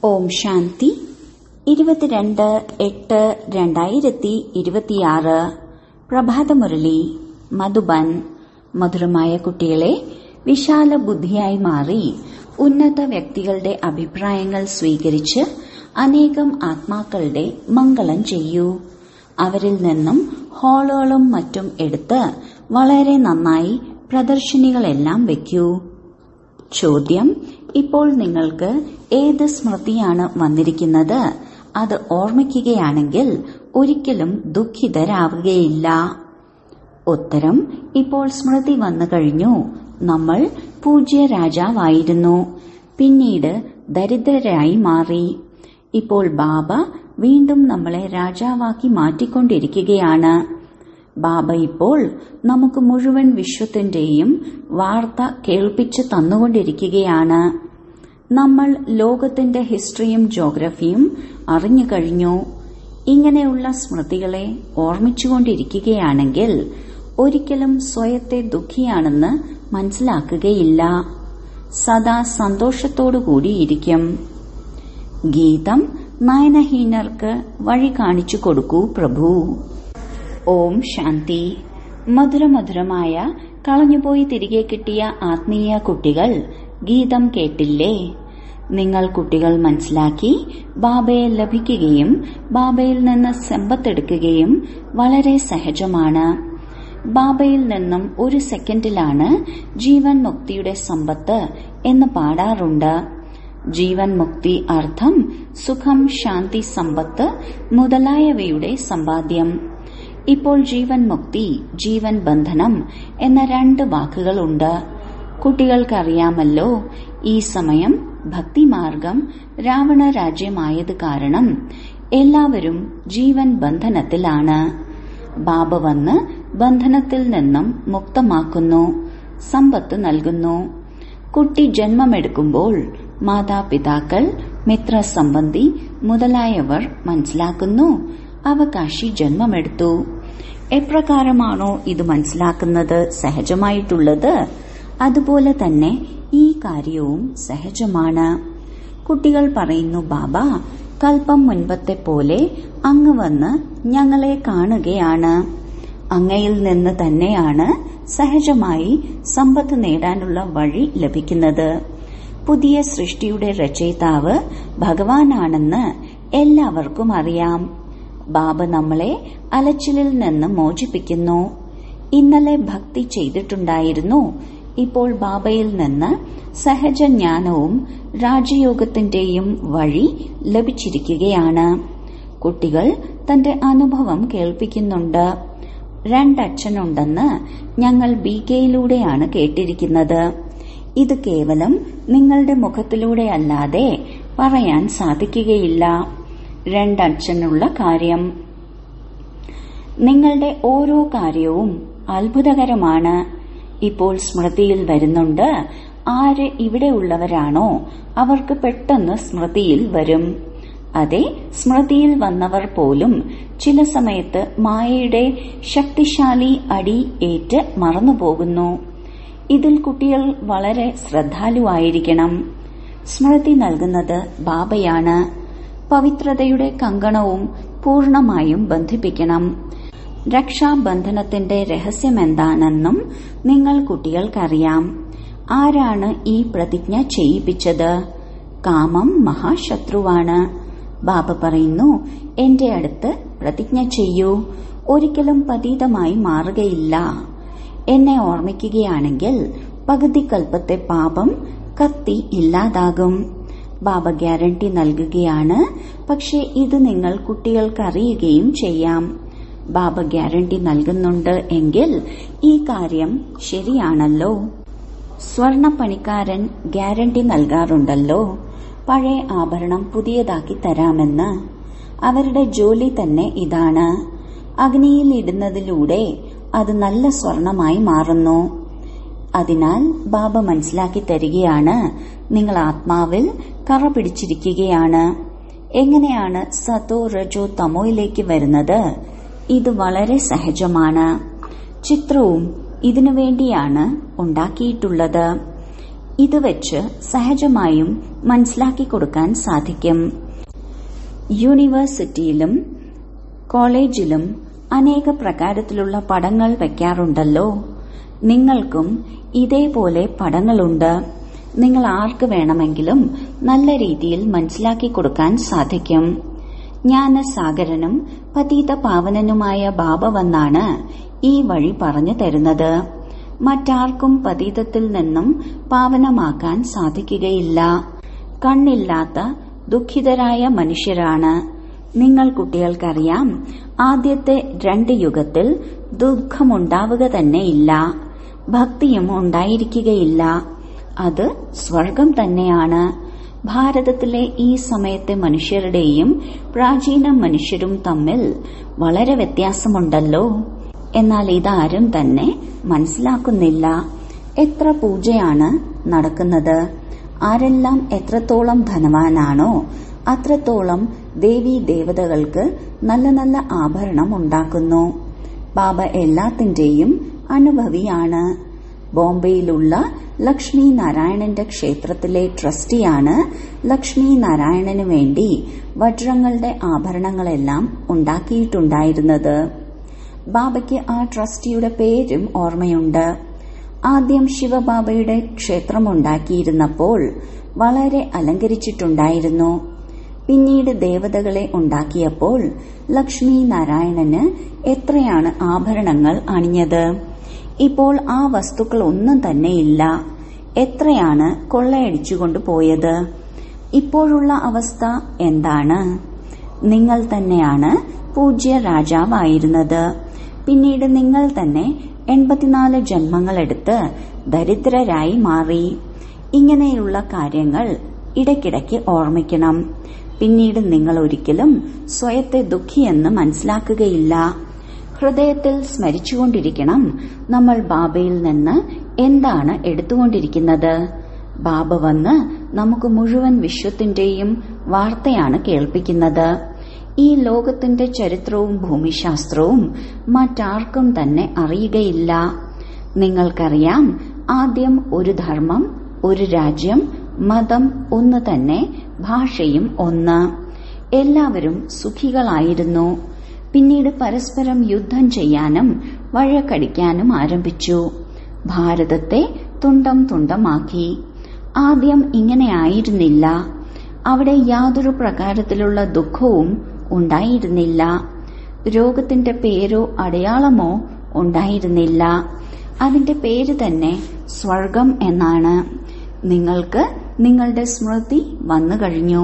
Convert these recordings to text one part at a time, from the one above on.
ഓം ശാന്തി ഇരുപത്തിരണ്ട് എട്ട് രണ്ടായിരത്തി ഇരുപത്തിയാറ് പ്രഭാതമുരളി മധുബൻ മധുരമായ കുട്ടികളെ വിശാല ബുദ്ധിയായി മാറി ഉന്നത വ്യക്തികളുടെ അഭിപ്രായങ്ങൾ സ്വീകരിച്ച് അനേകം ആത്മാക്കളുടെ മംഗളം ചെയ്യൂ അവരിൽ നിന്നും ഹാളുകളും മറ്റും എടുത്ത് വളരെ നന്നായി പ്രദർശനികളെല്ലാം വയ്ക്കൂ ചോദ്യം ഇപ്പോൾ നിങ്ങൾക്ക് ഏത് സ്മൃതിയാണ് വന്നിരിക്കുന്നത് അത് ഓർമ്മിക്കുകയാണെങ്കിൽ ഒരിക്കലും ദുഃഖിതരാവുകയില്ല ഉത്തരം ഇപ്പോൾ സ്മൃതി വന്നു കഴിഞ്ഞു നമ്മൾ പൂജ്യ രാജാവായിരുന്നു പിന്നീട് ദരിദ്രരായി മാറി ഇപ്പോൾ ബാബ വീണ്ടും നമ്മളെ രാജാവാക്കി മാറ്റിക്കൊണ്ടിരിക്കുകയാണ് ബാബ ഇപ്പോൾ നമുക്ക് മുഴുവൻ വിശ്വത്തിന്റെയും വാർത്ത കേൾപ്പിച്ചു തന്നുകൊണ്ടിരിക്കുകയാണ് നമ്മൾ ലോകത്തിന്റെ ഹിസ്റ്ററിയും ജോഗ്രഫിയും അറിഞ്ഞു കഴിഞ്ഞു ഇങ്ങനെയുള്ള സ്മൃതികളെ ഓർമ്മിച്ചുകൊണ്ടിരിക്കുകയാണെങ്കിൽ ഒരിക്കലും സ്വയത്തെ ദുഃഖിയാണെന്ന് മനസ്സിലാക്കുകയില്ല സദാ സന്തോഷത്തോടുകൂടിയിരിക്കും ഗീതം നയനഹീനർക്ക് വഴി കാണിച്ചു കൊടുക്കൂ പ്രഭു ഓം ശാന്തി മധുരമധുരമായ കളഞ്ഞുപോയി തിരികെ കിട്ടിയ ആത്മീയ കുട്ടികൾ ഗീതം കേട്ടില്ലേ നിങ്ങൾ കുട്ടികൾ മനസ്സിലാക്കി ബാബയെ ലഭിക്കുകയും ബാബയിൽ നിന്ന് സമ്പത്തെടുക്കുകയും വളരെ സഹജമാണ് ബാബയിൽ നിന്നും ഒരു സെക്കൻഡിലാണ് ജീവൻ മുക്തിയുടെ സമ്പത്ത് എന്ന് പാടാറുണ്ട് ജീവൻ മുക്തി അർത്ഥം സുഖം ശാന്തി സമ്പത്ത് മുതലായവയുടെ സമ്പാദ്യം ഇപ്പോൾ ജീവൻ മുക്തി ജീവൻ ബന്ധനം എന്ന രണ്ട് വാക്കുകളുണ്ട് കുട്ടികൾക്കറിയാമല്ലോ ഈ സമയം ഭക്തിമാർഗം രാവണ രാജ്യമായത് കാരണം എല്ലാവരും ജീവൻ ബന്ധനത്തിലാണ് ബാബ വന്ന് ബന്ധനത്തിൽ നിന്നും മുക്തമാക്കുന്നു സമ്പത്ത് നൽകുന്നു കുട്ടി ജന്മമെടുക്കുമ്പോൾ മാതാപിതാക്കൾ മിത്രസംബന്ധി മുതലായവർ മനസ്സിലാക്കുന്നു അവകാശി ജന്മമെടുത്തു എപ്രകാരമാണോ ഇത് മനസ്സിലാക്കുന്നത് സഹജമായിട്ടുള്ളത് അതുപോലെ തന്നെ ഈ കാര്യവും സഹജമാണ് കുട്ടികൾ പറയുന്നു ബാബ കൽപ്പം മുൻപത്തെ പോലെ അങ്ങ് വന്ന് ഞങ്ങളെ കാണുകയാണ് അങ്ങയിൽ നിന്ന് തന്നെയാണ് സഹജമായി സമ്പത്ത് നേടാനുള്ള വഴി ലഭിക്കുന്നത് പുതിയ സൃഷ്ടിയുടെ രചയിതാവ് ഭഗവാനാണെന്ന് എല്ലാവർക്കും അറിയാം ബാബ നമ്മളെ അലച്ചിലിൽ നിന്ന് മോചിപ്പിക്കുന്നു ഇന്നലെ ഭക്തി ചെയ്തിട്ടുണ്ടായിരുന്നു ഇപ്പോൾ ബാബയിൽ നിന്ന് സഹജജ്ഞാനവും രാജയോഗത്തിന്റെയും വഴി ലഭിച്ചിരിക്കുകയാണ് കുട്ടികൾ തന്റെ അനുഭവം കേൾപ്പിക്കുന്നുണ്ട് രണ്ടച്ഛനുണ്ടെന്ന് ഞങ്ങൾ ബി കെയിലൂടെയാണ് കേട്ടിരിക്കുന്നത് ഇത് കേവലം നിങ്ങളുടെ മുഖത്തിലൂടെ അല്ലാതെ പറയാൻ സാധിക്കുകയില്ല രണ്ടച്ഛനുള്ള കാര്യം നിങ്ങളുടെ ഓരോ കാര്യവും അത്ഭുതകരമാണ് ഇപ്പോൾ സ്മൃതിയിൽ വരുന്നുണ്ട് ആര് ഇവിടെ ഉള്ളവരാണോ അവർക്ക് പെട്ടെന്ന് സ്മൃതിയിൽ വരും അതെ സ്മൃതിയിൽ വന്നവർ പോലും ചില സമയത്ത് മായയുടെ ശക്തിശാലി അടി ഏറ്റ് മറന്നുപോകുന്നു ഇതിൽ കുട്ടികൾ വളരെ ശ്രദ്ധാലുവായിരിക്കണം സ്മൃതി നൽകുന്നത് ബാബയാണ് പവിത്രതയുടെ കങ്കണവും പൂർണമായും ബന്ധിപ്പിക്കണം രക്ഷാബന്ധനത്തിന്റെ രഹസ്യമെന്താണെന്നും നിങ്ങൾ കുട്ടികൾക്കറിയാം ആരാണ് ഈ പ്രതിജ്ഞ ചെയ്യിപ്പിച്ചത് കാമം മഹാശത്രുവാണ് ബാബ പറയുന്നു എന്റെ അടുത്ത് പ്രതിജ്ഞ ചെയ്യൂ ഒരിക്കലും പതീതമായി മാറുകയില്ല എന്നെ ഓർമ്മിക്കുകയാണെങ്കിൽ പകുതി കൽപ്പത്തെ പാപം കത്തി ഇല്ലാതാകും ബാബ ഗ്യാരണ്ടി നൽകുകയാണ് പക്ഷേ ഇത് നിങ്ങൾ കുട്ടികൾക്ക് അറിയുകയും ചെയ്യാം ബാബ ഗ്യാരണ്ടി നൽകുന്നുണ്ട് എങ്കിൽ ഈ കാര്യം ശരിയാണല്ലോ സ്വർണ പണിക്കാരൻ ഗ്യാരണ്ടി നൽകാറുണ്ടല്ലോ പഴയ ആഭരണം പുതിയതാക്കി തരാമെന്ന് അവരുടെ ജോലി തന്നെ ഇതാണ് അഗ്നിയിൽ ഇടുന്നതിലൂടെ അത് നല്ല സ്വർണമായി മാറുന്നു അതിനാൽ ബാബ മനസ്സിലാക്കി തരികയാണ് നിങ്ങൾ ആത്മാവിൽ കറ പിടിച്ചിരിക്കുകയാണ് എങ്ങനെയാണ് സതോ രജോ തമോയിലേക്ക് വരുന്നത് ഇത് വളരെ സഹജമാണ് ചിത്രവും ഇതിനു വേണ്ടിയാണ് ഉണ്ടാക്കിയിട്ടുള്ളത് ഇത് വെച്ച് സഹജമായും മനസ്സിലാക്കി കൊടുക്കാൻ സാധിക്കും യൂണിവേഴ്സിറ്റിയിലും കോളേജിലും അനേക പ്രകാരത്തിലുള്ള പടങ്ങൾ വെക്കാറുണ്ടല്ലോ നിങ്ങൾക്കും ഇതേപോലെ പടങ്ങളുണ്ട് നിങ്ങൾ ആർക്ക് വേണമെങ്കിലും നല്ല രീതിയിൽ മനസ്സിലാക്കി കൊടുക്കാൻ സാധിക്കും ജ്ഞാനസാഗരനും പതീത പാവനനുമായ ബാബ വന്നാണ് ഈ വഴി പറഞ്ഞു തരുന്നത് മറ്റാർക്കും പതീതത്തിൽ നിന്നും പാവനമാക്കാൻ സാധിക്കുകയില്ല കണ്ണില്ലാത്ത ദുഃഖിതരായ മനുഷ്യരാണ് നിങ്ങൾ കുട്ടികൾക്കറിയാം ആദ്യത്തെ രണ്ട് യുഗത്തിൽ ദുഃഖമുണ്ടാവുക തന്നെയില്ല ഭക്തിയും ഉണ്ടായിരിക്കുകയില്ല അത് സ്വർഗം തന്നെയാണ് ഭാരതത്തിലെ ഈ സമയത്തെ മനുഷ്യരുടെയും പ്രാചീന മനുഷ്യരും തമ്മിൽ വളരെ വ്യത്യാസമുണ്ടല്ലോ എന്നാൽ ഇതാരും തന്നെ മനസ്സിലാക്കുന്നില്ല എത്ര പൂജയാണ് നടക്കുന്നത് ആരെല്ലാം എത്രത്തോളം ധനവാനാണോ അത്രത്തോളം ദേവീ ദേവതകൾക്ക് നല്ല നല്ല ആഭരണം ഉണ്ടാക്കുന്നു ബാബ എല്ലാത്തിന്റെയും അനുഭവിയാണ് ബോംബെയിലുള്ള ലക്ഷ്മി നാരായണന്റെ ക്ഷേത്രത്തിലെ ട്രസ്റ്റിയാണ് ലക്ഷ്മി നാരായണന് വേണ്ടി വജ്രങ്ങളുടെ ആഭരണങ്ങളെല്ലാം ഉണ്ടാക്കിയിട്ടുണ്ടായിരുന്നത് ബാബയ്ക്ക് ആ ട്രസ്റ്റിയുടെ പേരും ഓർമ്മയുണ്ട് ആദ്യം ശിവബാബയുടെ ക്ഷേത്രമുണ്ടാക്കിയിരുന്നപ്പോൾ വളരെ അലങ്കരിച്ചിട്ടുണ്ടായിരുന്നു പിന്നീട് ദേവതകളെ ഉണ്ടാക്കിയപ്പോൾ ലക്ഷ്മി നാരായണന് എത്രയാണ് ആഭരണങ്ങൾ അണിഞ്ഞത് ഇപ്പോൾ ആ വസ്തുക്കൾ ഒന്നും തന്നെയില്ല എത്രയാണ് കൊള്ളയടിച്ചുകൊണ്ട് പോയത് ഇപ്പോഴുള്ള അവസ്ഥ എന്താണ് നിങ്ങൾ തന്നെയാണ് പൂജ്യ രാജാവായിരുന്നത് പിന്നീട് നിങ്ങൾ തന്നെ എൺപത്തിനാല് ജന്മങ്ങളെടുത്ത് ദരിദ്രരായി മാറി ഇങ്ങനെയുള്ള കാര്യങ്ങൾ ഇടയ്ക്കിടയ്ക്ക് ഓർമ്മിക്കണം പിന്നീട് നിങ്ങൾ ഒരിക്കലും സ്വയത്തെ ദുഃഖിയെന്ന് മനസ്സിലാക്കുകയില്ല ഹൃദയത്തിൽ സ്മരിച്ചുകൊണ്ടിരിക്കണം നമ്മൾ ബാബയിൽ നിന്ന് എന്താണ് എടുത്തുകൊണ്ടിരിക്കുന്നത് ബാബ വന്ന് നമുക്ക് മുഴുവൻ വിശ്വത്തിന്റെയും വാർത്തയാണ് കേൾപ്പിക്കുന്നത് ഈ ലോകത്തിന്റെ ചരിത്രവും ഭൂമിശാസ്ത്രവും മറ്റാർക്കും തന്നെ അറിയുകയില്ല നിങ്ങൾക്കറിയാം ആദ്യം ഒരു ധർമ്മം ഒരു രാജ്യം മതം ഒന്ന് തന്നെ ഭാഷയും ഒന്ന് എല്ലാവരും സുഖികളായിരുന്നു പിന്നീട് പരസ്പരം യുദ്ധം ചെയ്യാനും വഴക്കടിക്കാനും ആരംഭിച്ചു ഭാരതത്തെ തുണ്ടം തുണ്ടമാക്കി ആദ്യം ഇങ്ങനെയായിരുന്നില്ല അവിടെ യാതൊരു പ്രകാരത്തിലുള്ള ദുഃഖവും ഉണ്ടായിരുന്നില്ല രോഗത്തിന്റെ പേരോ അടയാളമോ ഉണ്ടായിരുന്നില്ല അതിന്റെ പേര് തന്നെ സ്വർഗം എന്നാണ് നിങ്ങൾക്ക് നിങ്ങളുടെ സ്മൃതി വന്നു കഴിഞ്ഞു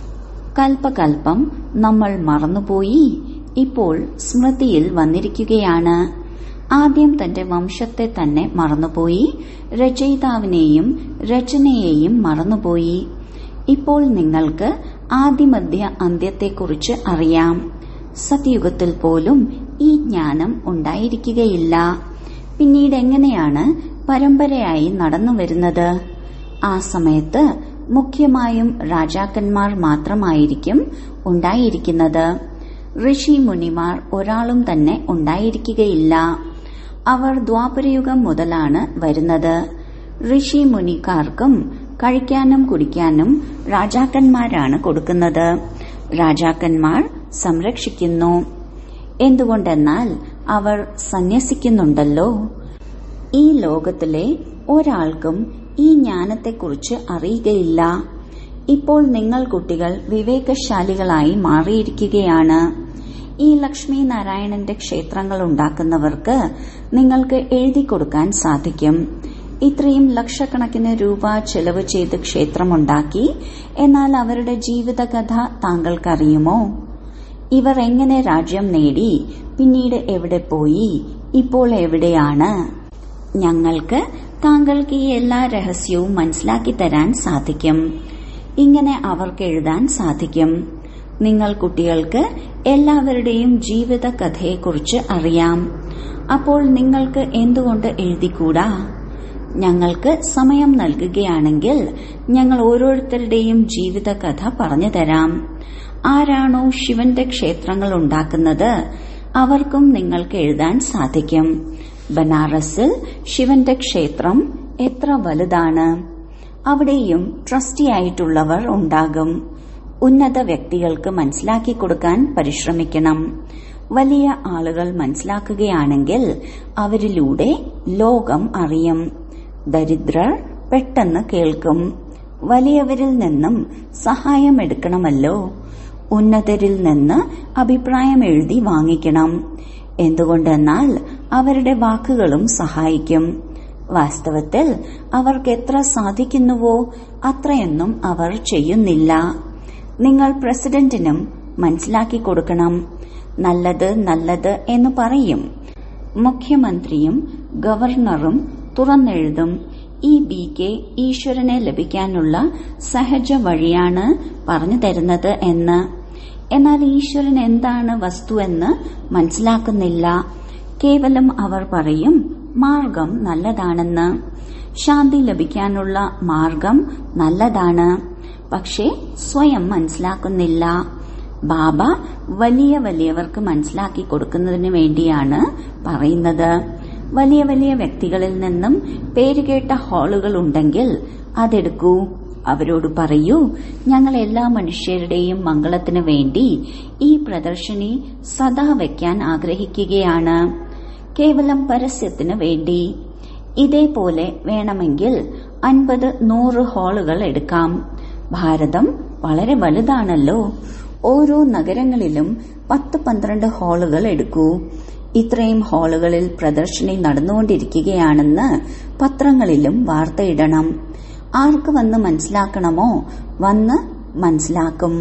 കൽപ്പകൽപ്പം നമ്മൾ മറന്നുപോയി ഇപ്പോൾ സ്മൃതിയിൽ വന്നിരിക്കുകയാണ് ആദ്യം തന്റെ വംശത്തെ തന്നെ മറന്നുപോയി രചയിതാവിനെയും രചനയെയും മറന്നുപോയി ഇപ്പോൾ നിങ്ങൾക്ക് ആദിമധ്യ അന്ത്യത്തെക്കുറിച്ച് അറിയാം സത്യുഗത്തിൽ പോലും ഈ ജ്ഞാനം ഉണ്ടായിരിക്കുകയില്ല പിന്നീട് എങ്ങനെയാണ് പരമ്പരയായി നടന്നു വരുന്നത് ആ സമയത്ത് മുഖ്യമായും രാജാക്കന്മാർ മാത്രമായിരിക്കും ഉണ്ടായിരിക്കുന്നത് ഋഷി മുനിമാർ ഒരാളും തന്നെ ഉണ്ടായിരിക്കുകയില്ല അവർ ദ്വാപരയുഗം മുതലാണ് വരുന്നത് ഋഷി മുനിക്കാർക്കും കഴിക്കാനും കുടിക്കാനും രാജാക്കന്മാരാണ് കൊടുക്കുന്നത് രാജാക്കന്മാർ സംരക്ഷിക്കുന്നു എന്തുകൊണ്ടെന്നാൽ അവർ സന്യസിക്കുന്നുണ്ടല്ലോ ഈ ലോകത്തിലെ ഒരാൾക്കും ഈ ജ്ഞാനത്തെക്കുറിച്ച് അറിയുകയില്ല ഇപ്പോൾ നിങ്ങൾ കുട്ടികൾ വിവേകശാലികളായി മാറിയിരിക്കുകയാണ് ഈ ലക്ഷ്മി നാരായണന്റെ ക്ഷേത്രങ്ങൾ ഉണ്ടാക്കുന്നവർക്ക് നിങ്ങൾക്ക് എഴുതി കൊടുക്കാൻ സാധിക്കും ഇത്രയും ലക്ഷക്കണക്കിന് രൂപ ചെലവ് ചെയ്ത് ക്ഷേത്രമുണ്ടാക്കി എന്നാൽ അവരുടെ ജീവിതകഥ താങ്കൾക്കറിയുമോ ഇവർ എങ്ങനെ രാജ്യം നേടി പിന്നീട് എവിടെ പോയി ഇപ്പോൾ എവിടെയാണ് ഞങ്ങൾക്ക് താങ്കൾക്ക് ഈ എല്ലാ രഹസ്യവും മനസ്സിലാക്കി തരാൻ സാധിക്കും ഇങ്ങനെ അവർക്ക് എഴുതാൻ സാധിക്കും നിങ്ങൾ കുട്ടികൾക്ക് എല്ലാവരുടെയും ജീവിത കഥയെക്കുറിച്ച് അറിയാം അപ്പോൾ നിങ്ങൾക്ക് എന്തുകൊണ്ട് എഴുതിക്കൂടാ ഞങ്ങൾക്ക് സമയം നൽകുകയാണെങ്കിൽ ഞങ്ങൾ ഓരോരുത്തരുടെയും ജീവിതകഥ പറഞ്ഞു തരാം ആരാണോ ശിവന്റെ ക്ഷേത്രങ്ങൾ ഉണ്ടാക്കുന്നത് അവർക്കും നിങ്ങൾക്ക് എഴുതാൻ സാധിക്കും ബനാറസിൽ ശിവന്റെ ക്ഷേത്രം എത്ര വലുതാണ് അവിടെയും ട്രസ്റ്റിയായിട്ടുള്ളവർ ഉണ്ടാകും ഉന്നത വ്യക്തികൾക്ക് മനസ്സിലാക്കി കൊടുക്കാൻ പരിശ്രമിക്കണം വലിയ ആളുകൾ മനസ്സിലാക്കുകയാണെങ്കിൽ അവരിലൂടെ ലോകം അറിയും ദരിദ്രർ പെട്ടെന്ന് കേൾക്കും വലിയവരിൽ നിന്നും സഹായം എടുക്കണമല്ലോ ഉന്നതരിൽ നിന്ന് അഭിപ്രായം എഴുതി വാങ്ങിക്കണം എന്തുകൊണ്ടെന്നാൽ അവരുടെ വാക്കുകളും സഹായിക്കും വാസ്തവത്തിൽ അവർക്ക് എത്ര സാധിക്കുന്നുവോ അത്രയൊന്നും അവർ ചെയ്യുന്നില്ല നിങ്ങൾ പ്രസിഡന്റിനും മനസ്സിലാക്കി കൊടുക്കണം നല്ലത് നല്ലത് എന്ന് പറയും മുഖ്യമന്ത്രിയും ഗവർണറും തുറന്നെഴുതും ഈ ബി കെ ഈശ്വരനെ ലഭിക്കാനുള്ള സഹജ വഴിയാണ് പറഞ്ഞു തരുന്നത് എന്ന് എന്നാൽ ഈശ്വരൻ എന്താണ് വസ്തു എന്ന് മനസ്സിലാക്കുന്നില്ല കേവലം അവർ പറയും മാർഗം നല്ലതാണെന്ന് ശാന്തി ലഭിക്കാനുള്ള മാർഗം നല്ലതാണ് പക്ഷേ സ്വയം മനസ്സിലാക്കുന്നില്ല ബാബ വലിയ വലിയവർക്ക് മനസ്സിലാക്കി കൊടുക്കുന്നതിന് വേണ്ടിയാണ് പറയുന്നത് വലിയ വലിയ വ്യക്തികളിൽ നിന്നും പേരുകേട്ട ഹാളുകൾ ഉണ്ടെങ്കിൽ അതെടുക്കൂ അവരോട് പറയൂ ഞങ്ങൾ എല്ലാ മനുഷ്യരുടെയും മംഗളത്തിനു വേണ്ടി ഈ പ്രദർശനി സദാ വയ്ക്കാൻ ആഗ്രഹിക്കുകയാണ് കേവലം പരസ്യത്തിന് വേണ്ടി ഇതേപോലെ വേണമെങ്കിൽ അൻപത് നൂറ് ഹാളുകൾ എടുക്കാം ഭാരതം വളരെ വലുതാണല്ലോ ഓരോ നഗരങ്ങളിലും പത്ത് പന്ത്രണ്ട് ഹാളുകൾ എടുക്കൂ ഇത്രയും ഹാളുകളിൽ പ്രദർശനി നടന്നുകൊണ്ടിരിക്കുകയാണെന്ന് പത്രങ്ങളിലും വാർത്തയിടണം ആർക്ക് വന്ന് മനസ്സിലാക്കണമോ വന്ന് മനസ്സിലാക്കും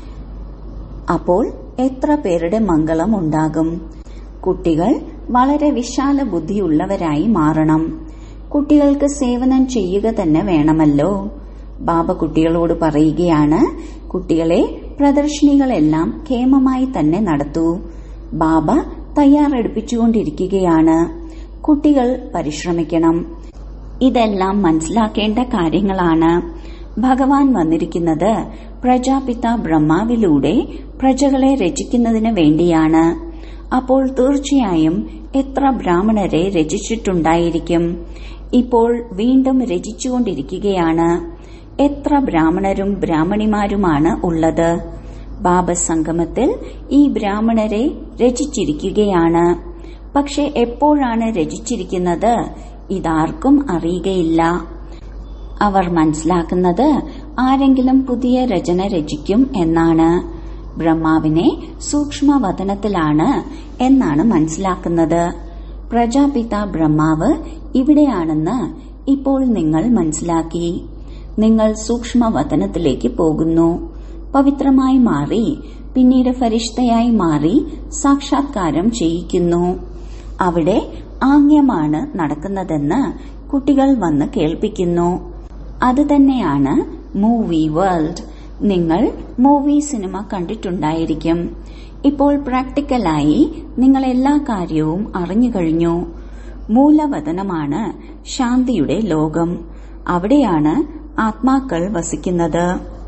അപ്പോൾ എത്ര പേരുടെ മംഗളം ഉണ്ടാകും കുട്ടികൾ വളരെ വിശാല ബുദ്ധിയുള്ളവരായി മാറണം കുട്ടികൾക്ക് സേവനം ചെയ്യുക തന്നെ വേണമല്ലോ ബാബ കുട്ടികളോട് പറയുകയാണ് കുട്ടികളെ പ്രദർശനികളെല്ലാം ക്ഷേമമായി തന്നെ നടത്തൂ ബാബ തയ്യാറെടുപ്പിച്ചുകൊണ്ടിരിക്കുകയാണ് കുട്ടികൾ പരിശ്രമിക്കണം ഇതെല്ലാം മനസ്സിലാക്കേണ്ട കാര്യങ്ങളാണ് ഭഗവാൻ വന്നിരിക്കുന്നത് പ്രജാപിത ബ്രഹ്മാവിലൂടെ പ്രജകളെ രചിക്കുന്നതിന് വേണ്ടിയാണ് അപ്പോൾ തീർച്ചയായും എത്ര ബ്രാഹ്മണരെ രചിച്ചിട്ടുണ്ടായിരിക്കും ഇപ്പോൾ വീണ്ടും രചിച്ചുകൊണ്ടിരിക്കുകയാണ് എത്ര ബ്രാഹ്മണരും ബ്രാഹ്മണിമാരുമാണ് ഉള്ളത് ബാബസംഗമത്തിൽ ഈ ബ്രാഹ്മണരെ രചിച്ചിരിക്കുകയാണ് പക്ഷെ എപ്പോഴാണ് രചിച്ചിരിക്കുന്നത് ഇതാർക്കും അറിയുകയില്ല അവർ മനസ്സിലാക്കുന്നത് ആരെങ്കിലും പുതിയ രചന രചിക്കും എന്നാണ് ബ്രഹ്മാവിനെ സൂക്ഷ്മവതനത്തിലാണ് എന്നാണ് മനസ്സിലാക്കുന്നത് പ്രജാപിത ബ്രഹ്മാവ് ഇവിടെയാണെന്ന് ഇപ്പോൾ നിങ്ങൾ മനസ്സിലാക്കി നിങ്ങൾ സൂക്ഷ്മവതനത്തിലേക്ക് പോകുന്നു പവിത്രമായി മാറി പിന്നീട് ഫരിഷ്തയായി മാറി സാക്ഷാത്കാരം ചെയ്യിക്കുന്നു അവിടെ ആംഗ്യമാണ് നടക്കുന്നതെന്ന് കുട്ടികൾ വന്ന് കേൾപ്പിക്കുന്നു അത് തന്നെയാണ് മൂവി വേൾഡ് നിങ്ങൾ മൂവി സിനിമ കണ്ടിട്ടുണ്ടായിരിക്കും ഇപ്പോൾ പ്രാക്ടിക്കലായി നിങ്ങൾ എല്ലാ കാര്യവും അറിഞ്ഞു കഴിഞ്ഞു മൂലവതനമാണ് ശാന്തിയുടെ ലോകം അവിടെയാണ് ആത്മാക്കൾ വസിക്കുന്നത്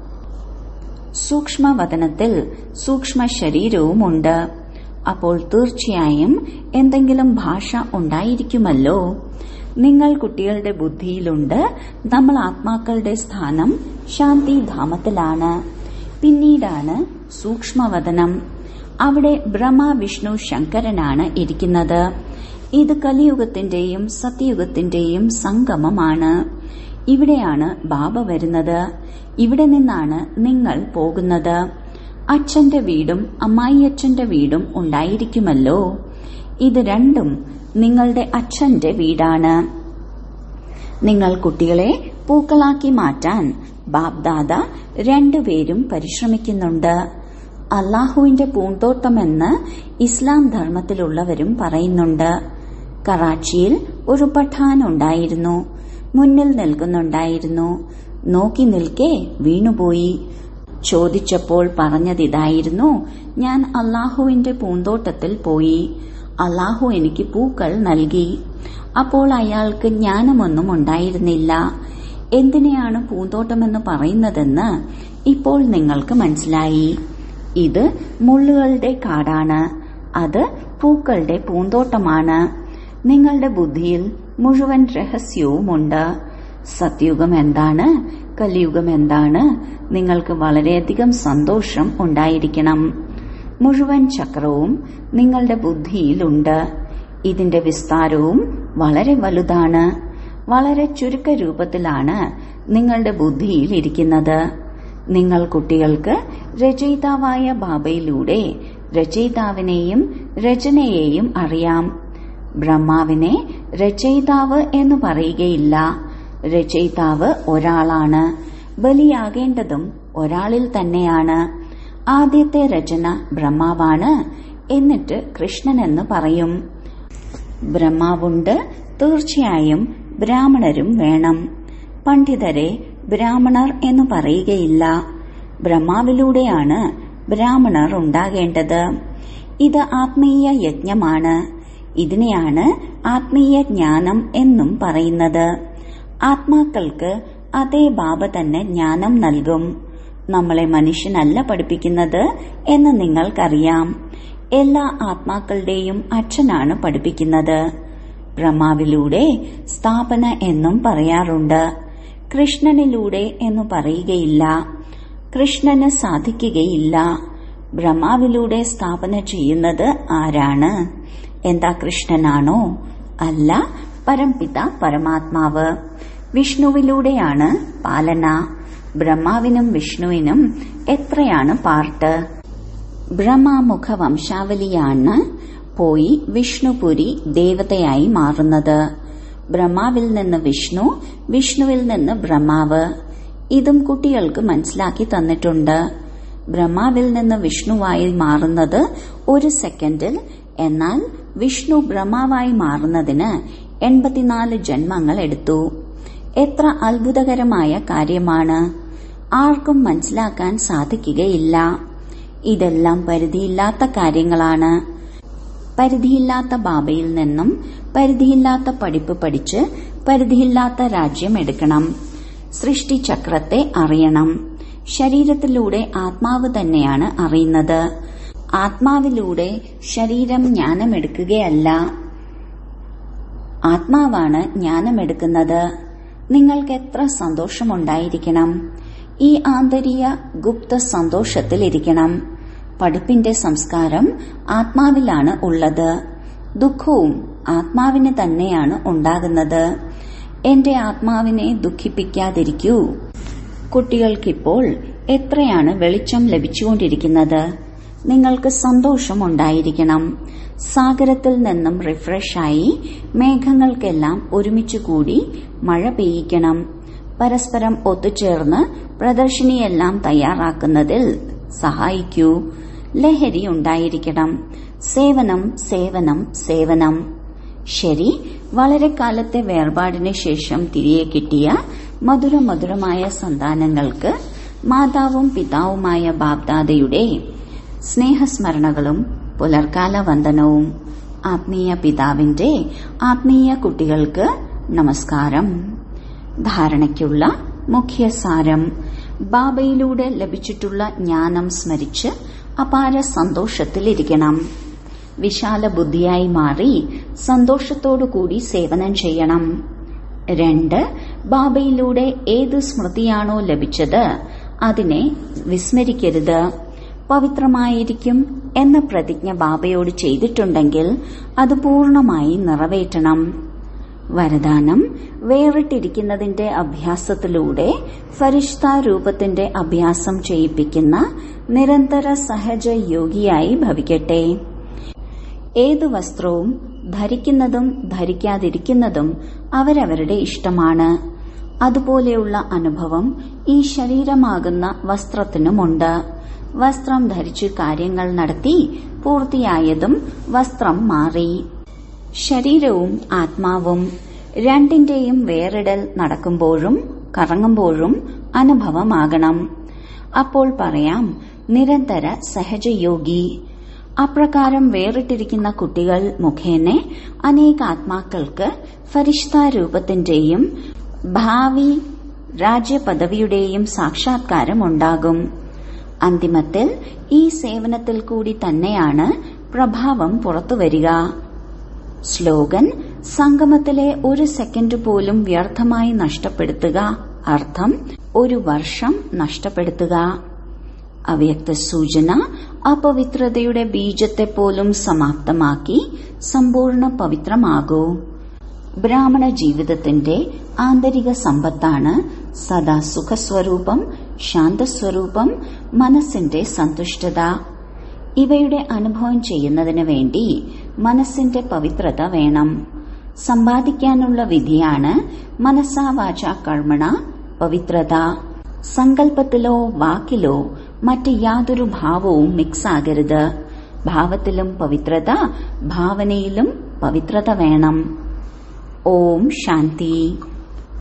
സൂക്ഷ്മവതനത്തിൽ സൂക്ഷ്മ ശരീരവുമുണ്ട് അപ്പോൾ തീർച്ചയായും എന്തെങ്കിലും ഭാഷ ഉണ്ടായിരിക്കുമല്ലോ നിങ്ങൾ കുട്ടികളുടെ ബുദ്ധിയിലുണ്ട് നമ്മൾ ആത്മാക്കളുടെ സ്ഥാനം ശാന്തിധാമത്തിലാണ് പിന്നീടാണ് സൂക്ഷ്മവതനം അവിടെ ബ്രഹ്മ വിഷ്ണു ശങ്കരനാണ് ഇരിക്കുന്നത് ഇത് കലിയുഗത്തിന്റെയും സത്യയുഗത്തിന്റെയും സംഗമമാണ് ഇവിടെയാണ് ബാബ വരുന്നത് ഇവിടെ നിന്നാണ് നിങ്ങൾ പോകുന്നത് അച്ഛന്റെ വീടും അമ്മായിയച്ഛന്റെ വീടും ഉണ്ടായിരിക്കുമല്ലോ ഇത് രണ്ടും നിങ്ങളുടെ അച്ഛന്റെ വീടാണ് നിങ്ങൾ കുട്ടികളെ പൂക്കളാക്കി മാറ്റാൻ ബാബ്ദാദ രണ്ടുപേരും പരിശ്രമിക്കുന്നുണ്ട് അള്ളാഹുവിന്റെ പൂന്തോട്ടമെന്ന് ഇസ്ലാം ധർമ്മത്തിലുള്ളവരും പറയുന്നുണ്ട് കറാച്ചിയിൽ ഒരു പഠാൻ ഉണ്ടായിരുന്നു മുന്നിൽ നിൽക്കുന്നുണ്ടായിരുന്നു നോക്കി നിൽക്കെ വീണുപോയി ചോദിച്ചപ്പോൾ പറഞ്ഞതിതായിരുന്നു ഞാൻ അള്ളാഹുവിന്റെ പൂന്തോട്ടത്തിൽ പോയി അള്ളാഹു എനിക്ക് പൂക്കൾ നൽകി അപ്പോൾ അയാൾക്ക് ജ്ഞാനമൊന്നും ഉണ്ടായിരുന്നില്ല എന്തിനെയാണ് പൂന്തോട്ടമെന്ന് പറയുന്നതെന്ന് ഇപ്പോൾ നിങ്ങൾക്ക് മനസ്സിലായി ഇത് മുള്ളുകളുടെ കാടാണ് അത് പൂക്കളുടെ പൂന്തോട്ടമാണ് നിങ്ങളുടെ ബുദ്ധിയിൽ മുഴുവൻ രഹസ്യവുമുണ്ട് സത്യുഗം എന്താണ് കലിയുഗം എന്താണ് നിങ്ങൾക്ക് വളരെയധികം സന്തോഷം ഉണ്ടായിരിക്കണം മുഴുവൻ ചക്രവും നിങ്ങളുടെ ബുദ്ധിയിലുണ്ട് ഇതിന്റെ വിസ്താരവും വളരെ വലുതാണ് വളരെ ചുരുക്ക രൂപത്തിലാണ് നിങ്ങളുടെ ബുദ്ധിയിൽ ഇരിക്കുന്നത് നിങ്ങൾ കുട്ടികൾക്ക് രചയിതാവായ ബാബയിലൂടെ രചയിതാവിനെയും രചനയെയും അറിയാം ബ്രഹ്മാവിനെ രചയിതാവ് എന്ന് പറയുകയില്ല രചയിതാവ് ഒരാളാണ് ബലിയാകേണ്ടതും ഒരാളിൽ തന്നെയാണ് ആദ്യത്തെ രചന ബ്രഹ്മാവാണ് എന്നിട്ട് കൃഷ്ണൻ എന്ന് പറയും ബ്രഹ്മാവുണ്ട് തീർച്ചയായും ബ്രാഹ്മണരും വേണം പണ്ഡിതരെ ബ്രാഹ്മണർ എന്ന് പറയുകയില്ല ബ്രഹ്മാവിലൂടെയാണ് ബ്രാഹ്മണർ ഉണ്ടാകേണ്ടത് ഇത് ആത്മീയ യജ്ഞമാണ് ഇതിനെയാണ് ആത്മീയ ജ്ഞാനം എന്നും പറയുന്നത് ആത്മാക്കൾക്ക് അതേ ബാബ തന്നെ ജ്ഞാനം നൽകും നമ്മളെ മനുഷ്യനല്ല പഠിപ്പിക്കുന്നത് എന്ന് നിങ്ങൾക്കറിയാം എല്ലാ ആത്മാക്കളുടെയും അച്ഛനാണ് പഠിപ്പിക്കുന്നത് ബ്രഹ്മാവിലൂടെ സ്ഥാപന എന്നും പറയാറുണ്ട് കൃഷ്ണനിലൂടെ എന്ന് പറയുകയില്ല കൃഷ്ണന് സാധിക്കുകയില്ല ബ്രഹ്മാവിലൂടെ സ്ഥാപന ചെയ്യുന്നത് ആരാണ് എന്താ കൃഷ്ണനാണോ അല്ല പരംപിത പരമാത്മാവ് വിഷ്ണുവിലൂടെയാണ് പാലന ബ്രഹ്മാവിനും വിഷ്ണുവിനും എത്രയാണ് പാർട്ട് ബ്രഹ്മാമുഖ വംശാവലിയാണ് പോയി വിഷ്ണുപുരി ദേവതയായി മാറുന്നത് ബ്രഹ്മാവിൽ നിന്ന് വിഷ്ണു വിഷ്ണുവിൽ നിന്ന് ബ്രഹ്മാവ് ഇതും കുട്ടികൾക്ക് മനസ്സിലാക്കി തന്നിട്ടുണ്ട് ബ്രഹ്മാവിൽ നിന്ന് വിഷ്ണുവായി മാറുന്നത് ഒരു സെക്കൻഡിൽ എന്നാൽ വിഷ്ണു ബ്രഹ്മാവായി മാറുന്നതിന് എൺപത്തിനാല് ജന്മങ്ങൾ എടുത്തു എത്ര അത്ഭുതകരമായ കാര്യമാണ് ആർക്കും മനസ്സിലാക്കാൻ സാധിക്കുകയില്ല ഇതെല്ലാം പരിധിയില്ലാത്ത കാര്യങ്ങളാണ് പരിധിയില്ലാത്ത ബാബയിൽ നിന്നും പരിധിയില്ലാത്ത പഠിപ്പ് പഠിച്ച് പരിധിയില്ലാത്ത രാജ്യം എടുക്കണം സൃഷ്ടിചക്രത്തെ അറിയണം ശരീരത്തിലൂടെ ആത്മാവ് തന്നെയാണ് അറിയുന്നത് ആത്മാവിലൂടെ ശരീരം ജ്ഞാനമെടുക്കുകയല്ല ആത്മാവാണ് ജ്ഞാനമെടുക്കുന്നത് നിങ്ങൾക്ക് എത്ര സന്തോഷമുണ്ടായിരിക്കണം ഈ ആന്തരിക ഗുപ്ത സന്തോഷത്തിലിരിക്കണം പഠിപ്പിന്റെ സംസ്കാരം ആത്മാവിലാണ് ഉള്ളത് ദുഃഖവും ആത്മാവിന് തന്നെയാണ് ഉണ്ടാകുന്നത് എന്റെ ആത്മാവിനെ ദുഃഖിപ്പിക്കാതിരിക്കൂ കുട്ടികൾക്കിപ്പോൾ എത്രയാണ് വെളിച്ചം ലഭിച്ചുകൊണ്ടിരിക്കുന്നത് നിങ്ങൾക്ക് സന്തോഷം ഉണ്ടായിരിക്കണം സാഗരത്തിൽ നിന്നും റിഫ്രഷായി മേഘങ്ങൾക്കെല്ലാം ഒരുമിച്ച് കൂടി മഴ പെയ്യിക്കണം പരസ്പരം ഒത്തുചേർന്ന് പ്രദർശിനിയെല്ലാം തയ്യാറാക്കുന്നതിൽ സഹായിക്കൂ ലഹരി ഉണ്ടായിരിക്കണം സേവനം സേവനം സേവനം ശരി വളരെ കാലത്തെ വേർപാടിന് ശേഷം തിരികെ കിട്ടിയ മധുരമധുരമായ സന്താനങ്ങൾക്ക് മാതാവും പിതാവുമായ ബാബ്ദാദയുടെ സ്നേഹസ്മരണകളും പുലർക്കാല വന്ദനവും ആത്മീയ പിതാവിന്റെ ആത്മീയ കുട്ടികൾക്ക് നമസ്കാരം ധാരണയ്ക്കുള്ള മുഖ്യ സാരം ബാബയിലൂടെ ലഭിച്ചിട്ടുള്ള ജ്ഞാനം സ്മരിച്ച് അപാര സന്തോഷത്തിലിരിക്കണം വിശാല ബുദ്ധിയായി മാറി സന്തോഷത്തോടുകൂടി സേവനം ചെയ്യണം രണ്ട് ബാബയിലൂടെ ഏത് സ്മൃതിയാണോ ലഭിച്ചത് അതിനെ വിസ്മരിക്കരുത് പവിത്രമായിരിക്കും എന്ന പ്രതിജ്ഞ ബാബയോട് ചെയ്തിട്ടുണ്ടെങ്കിൽ അത് പൂർണമായി നിറവേറ്റണം വരദാനം വേറിട്ടിരിക്കുന്നതിന്റെ അഭ്യാസത്തിലൂടെ ഫരിഷ്ത രൂപത്തിന്റെ അഭ്യാസം ചെയ്യിപ്പിക്കുന്ന നിരന്തര സഹജ യോഗിയായി ഭവിക്കട്ടെ ഏതു വസ്ത്രവും ധരിക്കുന്നതും ധരിക്കാതിരിക്കുന്നതും അവരവരുടെ ഇഷ്ടമാണ് അതുപോലെയുള്ള അനുഭവം ഈ ശരീരമാകുന്ന വസ്ത്രത്തിനുമുണ്ട് വസ്ത്രം ധരിച്ച് കാര്യങ്ങൾ നടത്തി പൂർത്തിയായതും വസ്ത്രം മാറി ശരീരവും ആത്മാവും രണ്ടിന്റെയും വേറിടൽ നടക്കുമ്പോഴും കറങ്ങുമ്പോഴും അനുഭവമാകണം അപ്പോൾ പറയാം നിരന്തര സഹജയോഗി അപ്രകാരം വേറിട്ടിരിക്കുന്ന കുട്ടികൾ മുഖേന അനേക ആത്മാക്കൾക്ക് ഫരിഷ്ത രൂപത്തിന്റെയും ഭാവി രാജ്യപദവിയുടെയും സാക്ഷാത്കാരം ഉണ്ടാകും അന്തിമത്തിൽ ഈ സേവനത്തിൽ കൂടി തന്നെയാണ് പ്രഭാവം പുറത്തുവരിക സ്ലോഗൻ സംഗമത്തിലെ ഒരു സെക്കൻഡ് പോലും വ്യർത്ഥമായി നഷ്ടപ്പെടുത്തുക അർത്ഥം ഒരു വർഷം നഷ്ടപ്പെടുത്തുക അവ്യക്ത സൂചന അപവിത്രതയുടെ ബീജത്തെ പോലും സമാപ്തമാക്കി സമ്പൂർണ്ണ പവിത്രമാകൂ ബ്രാഹ്മണ ജീവിതത്തിന്റെ ആന്തരിക സമ്പത്താണ് സദാ സുഖസ്വരൂപം ശാന്തസ്വരൂപം മനസ്സിന്റെ സന്തുഷ്ടത ഇവയുടെ അനുഭവം ചെയ്യുന്നതിന് വേണ്ടി മനസ്സിന്റെ പവിത്രത വേണം സമ്പാദിക്കാനുള്ള വിധിയാണ് മനസ്സാവാച കർമ്മണ പവിത്രത സങ്കല്പത്തിലോ വാക്കിലോ മറ്റ് യാതൊരു ഭാവവും മിക്സ് ആകരുത് ഭാവത്തിലും പവിത്രത ഭാവനയിലും പവിത്രത വേണം ഓം ശാന്തി